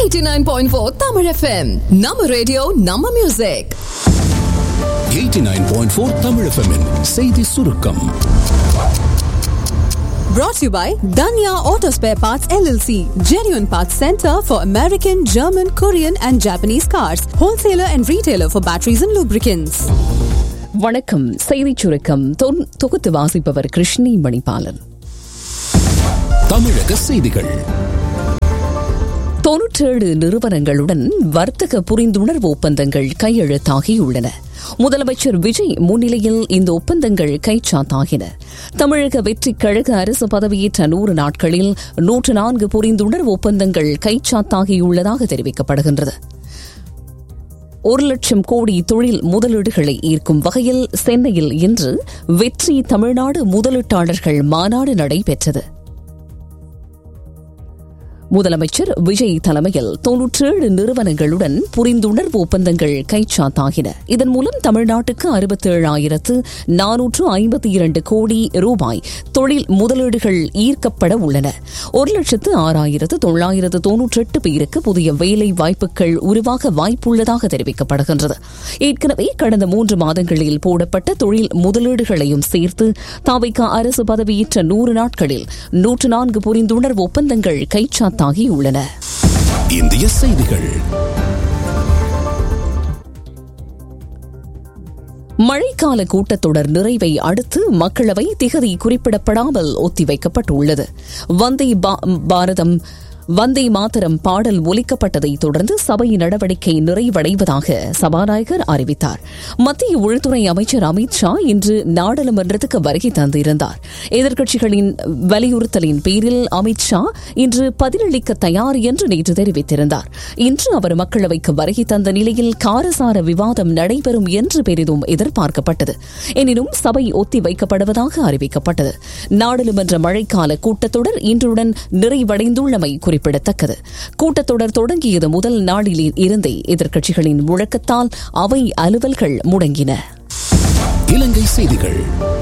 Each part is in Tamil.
89.4 Tamil FM நம்ம ரேடியோ நம்ம மியூசிக் 89.4 தமிழ் FM -இன் செய்தி சுருக்கம் brought to you by Danya Auto Spare Parts LLC genuine parts center for American German Korean and Japanese cars wholesaler and retailer for batteries and lubricants வணக்கம் செய்திச் சுருக்கம் தொன்- தொகுத்து வாசிப்பவர் கிருஷ்ணி மணிபாலன் தமிழக செய்திகள் தொன்னூற்றேழு நிறுவனங்களுடன் வர்த்தக புரிந்துணர்வு ஒப்பந்தங்கள் கையெழுத்தாகியுள்ளன முதலமைச்சர் விஜய் முன்னிலையில் இந்த ஒப்பந்தங்கள் கைச்சாத்தாகின தமிழக வெற்றிக் கழக அரசு பதவியேற்ற நூறு நாட்களில் நூற்று நான்கு புரிந்துணர்வு ஒப்பந்தங்கள் கைச்சாத்தாகியுள்ளதாக தெரிவிக்கப்படுகின்றது ஒரு லட்சம் கோடி தொழில் முதலீடுகளை ஈர்க்கும் வகையில் சென்னையில் இன்று வெற்றி தமிழ்நாடு முதலீட்டாளர்கள் மாநாடு நடைபெற்றது முதலமைச்சர் விஜய் தலைமையில் தொன்னூற்றேழு நிறுவனங்களுடன் புரிந்துணர்வு ஒப்பந்தங்கள் கைச்சாத்தாகின இதன் மூலம் தமிழ்நாட்டுக்கு அறுபத்தேழாயிரத்து நானூற்று ஐம்பத்தி இரண்டு கோடி ரூபாய் தொழில் முதலீடுகள் ஈர்க்கப்பட உள்ளன ஒரு லட்சத்து ஆறாயிரத்து தொள்ளாயிரத்து தொன்னூற்றெட்டு பேருக்கு புதிய வேலை வாய்ப்புகள் உருவாக வாய்ப்புள்ளதாக தெரிவிக்கப்படுகின்றது ஏற்கனவே கடந்த மூன்று மாதங்களில் போடப்பட்ட தொழில் முதலீடுகளையும் சேர்த்து தாவைக்கா அரசு பதவியேற்ற நூறு நாட்களில் நூற்று நான்கு புரிந்துணர்வு ஒப்பந்தங்கள் கைச்சாத்தாகியுள்ளன இந்திய செய்திகள் மழைக்கால கூட்டத்தொடர் நிறைவை அடுத்து மக்களவை திகதி குறிப்பிடப்படாமல் ஒத்திவைக்கப்பட்டுள்ளது வந்தே பா- பாரதம் வந்தே மாதரம் பாடல் ஒலிக்கப்பட்டதை தொடர்ந்து சபை நடவடிக்கை நிறைவடைவதாக சபாநாயகர் அறிவித்தார் மத்திய உள்துறை அமைச்சர் அமித் ஷா இன்று நாடாளுமன்றத்துக்கு வருகை தந்திருந்தார் எதிர்க்கட்சிகளின் வலியுறுத்தலின் பேரில் அமித் ஷா இன்று பதிலளிக்க தயார் என்று நேற்று தெரிவித்திருந்தார் இன்று அவர் மக்களவைக்கு வருகை தந்த நிலையில் காரசார விவாதம் நடைபெறும் என்று பெரிதும் எதிர்பார்க்கப்பட்டது எனினும் சபை ஒத்தி வைக்கப்படுவதாக அறிவிக்கப்பட்டது நாடாளுமன்ற மழைக்கால கூட்டத்தொடர் இன்றுடன் நிறைவடைந்துள்ளமை குறிப்பிடத்தக்கது கூட்டத்தொடர் தொடங்கியது முதல் நாளில் இருந்தே எதிர்க்கட்சிகளின் முழக்கத்தால் அவை அலுவல்கள் முடங்கின இலங்கை செய்திகள்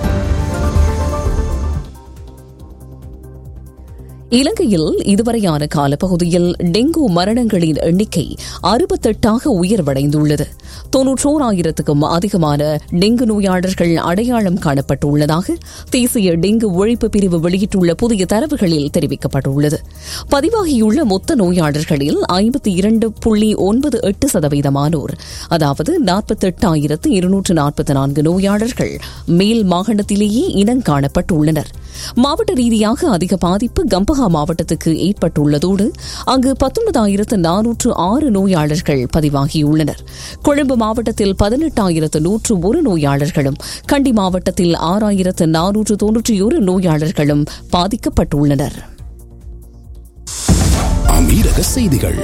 இலங்கையில் இதுவரையான காலப்பகுதியில் டெங்கு மரணங்களின் எண்ணிக்கை அறுபத்தெட்டாக உயர்வடைந்துள்ளது தொன்னூற்றோராயிரத்துக்கும் அதிகமான டெங்கு நோயாளர்கள் அடையாளம் காணப்பட்டுள்ளதாக தேசிய டெங்கு ஒழிப்பு பிரிவு வெளியிட்டுள்ள புதிய தரவுகளில் தெரிவிக்கப்பட்டுள்ளது பதிவாகியுள்ள மொத்த நோயாளர்களில் ஐம்பத்தி இரண்டு புள்ளி ஒன்பது எட்டு சதவீதமானோர் அதாவது நாற்பத்தெட்டாயிரத்து இருநூற்று நாற்பத்தி நான்கு நோயாளர்கள் மேல் மாகாணத்திலேயே இனம் காணப்பட்டுள்ளனர் மாவட்ட ரீதியாக அதிக பாதிப்பு கம்பஹா மாவட்டத்துக்கு ஏற்பட்டுள்ளதோடு அங்கு பத்தொன்பதாயிரத்து நானூற்று ஆறு நோயாளர்கள் பதிவாகியுள்ளனர் கொழும்பு மாவட்டத்தில் பதினெட்டாயிரத்து நூற்று ஒரு நோயாளர்களும் கண்டி மாவட்டத்தில் ஆறாயிரத்து நானூற்று தொன்னூற்றி ஒரு நோயாளர்களும் பாதிக்கப்பட்டுள்ளனர் அமீரக செய்திகள்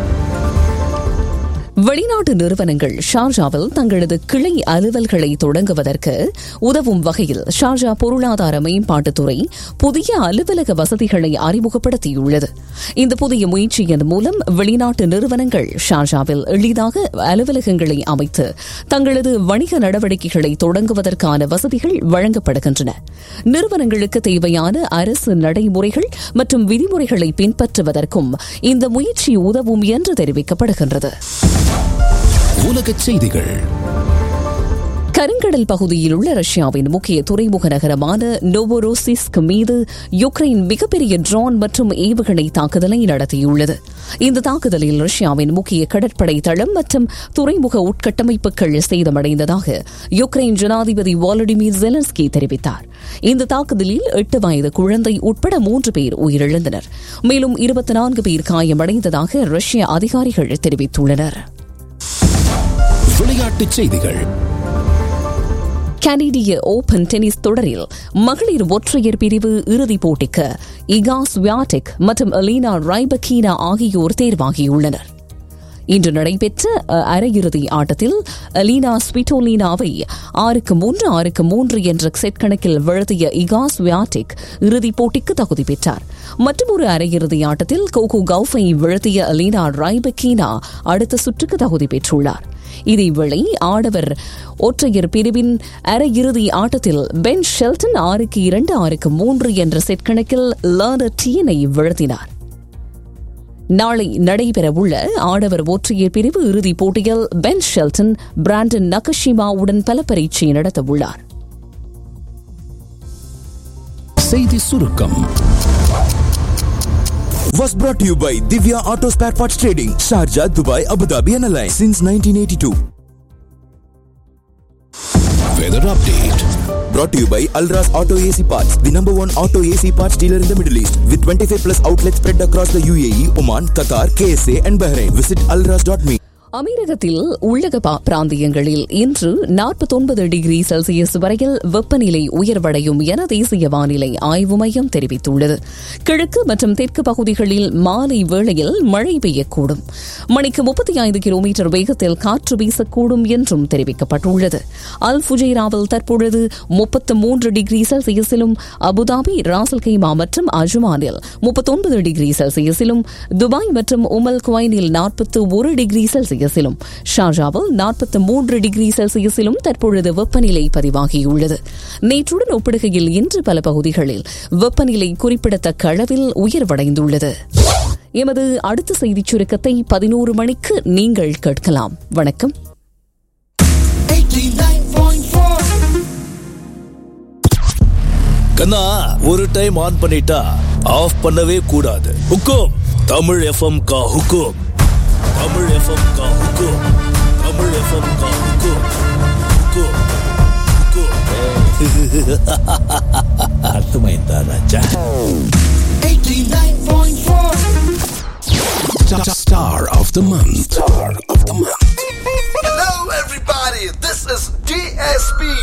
வெளிநாட்டு நிறுவனங்கள் ஷார்ஜாவில் தங்களது கிளை அலுவல்களை தொடங்குவதற்கு உதவும் வகையில் ஷார்ஜா பொருளாதார மேம்பாட்டுத்துறை புதிய அலுவலக வசதிகளை அறிமுகப்படுத்தியுள்ளது இந்த புதிய முயற்சியின் மூலம் வெளிநாட்டு நிறுவனங்கள் ஷார்ஜாவில் எளிதாக அலுவலகங்களை அமைத்து தங்களது வணிக நடவடிக்கைகளை தொடங்குவதற்கான வசதிகள் வழங்கப்படுகின்றன நிறுவனங்களுக்கு தேவையான அரசு நடைமுறைகள் மற்றும் விதிமுறைகளை பின்பற்றுவதற்கும் இந்த முயற்சி உதவும் என்று தெரிவிக்கப்படுகின்றது உலகச் செய்திகள் கருங்கடல் பகுதியில் உள்ள ரஷ்யாவின் முக்கிய துறைமுக நகரமான நோவோரோசிஸ்க் மீது யுக்ரைன் மிகப்பெரிய ட்ரோன் மற்றும் ஏவுகணை தாக்குதலை நடத்தியுள்ளது இந்த தாக்குதலில் ரஷ்யாவின் முக்கிய கடற்படை தளம் மற்றும் துறைமுக உட்கட்டமைப்புகள் சேதமடைந்ததாக யுக்ரைன் ஜனாதிபதி வாலடிமிர் ஜெலன்ஸ்கி தெரிவித்தார் இந்த தாக்குதலில் எட்டு வயது குழந்தை உட்பட மூன்று பேர் உயிரிழந்தனர் மேலும் இருபத்தி நான்கு பேர் காயமடைந்ததாக ரஷ்ய அதிகாரிகள் தெரிவித்துள்ளனர் விளையாட்டுச் செய்திகள் கனடிய ஓபன் டென்னிஸ் தொடரில் மகளிர் ஒற்றையர் பிரிவு இறுதிப் போட்டிக்கு இகா ஸ்வியாடெக் மற்றும் அலீனா ரைபக்கீனா ஆகியோர் தேர்வாகியுள்ளனர் இன்று நடைபெற்ற அ, அரையிறுதி ஆட்டத்தில் அலீனா ஸ்விட்டோலினாவை ஆறுக்கு மூன்று ஆறுக்கு மூன்று என்ற செட் கணக்கில் வீழ்த்திய இகா ஸ்வியாடெக் இறுதிப் போட்டிக்கு தகுதி பெற்றார் மற்றொரு அரையிறுதி ஆட்டத்தில் கோகோ கவுஃபை வீழ்த்திய அலீனா ரைபக்கீனா அடுத்த சுற்றுக்கு தகுதி பெற்றுள்ளார் இதேவேளை ஆடவர் ஒற்றையர் பிரிவின் அரையிறுதி ஆட்டத்தில் பென் ஷெல்டன் ஆறுக்கு இரண்டு ஆறுக்கு மூன்று என்ற செட் கணக்கில் லேர்னர் டீனை வீழ்த்தினார் நாளை நடைபெறவுள்ள ஆடவர் ஒற்றையர் பிரிவு இறுதிப் போட்டியில் பென் ஷெல்டன் பிராண்டன் நகஷிமாவுடன் பல பரீட்சை நடத்தவுள்ளார் செய்தி சுருக்கம் was brought to you by Divya Auto Spare Parts Trading, Sharjah, Dubai, Abu Dhabi and Alliance since 1982. Weather update Brought to you by Alras Auto AC Parts, the number one auto AC parts dealer in the Middle East, with 25 plus outlets spread across the UAE, Oman, Qatar, KSA and Bahrain. Visit alras.me. அமீரகத்தில் உள்ளக பா- பிராந்தியங்களில் இன்று 49 டிகிரி செல்சியஸ் வரையில் வெப்பநிலை உயர்வடையும் என தேசிய வானிலை ஆய்வு மையம் தெரிவித்துள்ளது கிழக்கு மற்றும் தெற்கு பகுதிகளில் மாலை வேளையில் மழை பெய்யக்கூடும் மணிக்கு 35 கிலோமீட்டர் வேகத்தில் காற்று வீசக்கூடும் என்றும் தெரிவிக்கப்பட்டுள்ளது அல் ஃபுஜைராவில் தற்பொழுது 33 டிகிரி செல்சியஸிலும் அபுதாபி ராசல் கைமா மற்றும் அஜ்மானில் 39 டிகிரி செல்சியஸிலும் துபாய் மற்றும் உமல் குவைனில் 41 டிகிரி செல்சியஸிலும் ஷார்ஜாவில் 43 டிகிரி செல்சியஸிலும் தற்பொழுது வெப்பநிலை பதிவாகியுள்ளது நேற்றுடன் ஒப்பிடுகையில் இன்று பல பகுதிகளில் வெப்பநிலை குறிப்பிடத்தக்க அளவில் உயர்வடைந்துள்ளது எமது அடுத்த செய்திச் சுருக்கத்தை பதினோரு மணிக்கு நீங்கள் கேட்கலாம் வணக்கம் கண்ணா ஒரு டைம் ஆன் பண்ணிட்டா ஆஃப் பண்ணவே கூடாது ஹுக்கும் தமிழ் எஃப்எம் கா ஹுக்கும் தமிழ் எஃப்எம் கா ஹுக்கும் தமிழ் எஃப்எம் கா ஹுக்கும் ஹுக்கும் ஹுக்கும் அர்த்தமைந்தா ராஜா Star of the month. Star of the month. Hello, everybody. This is DSP.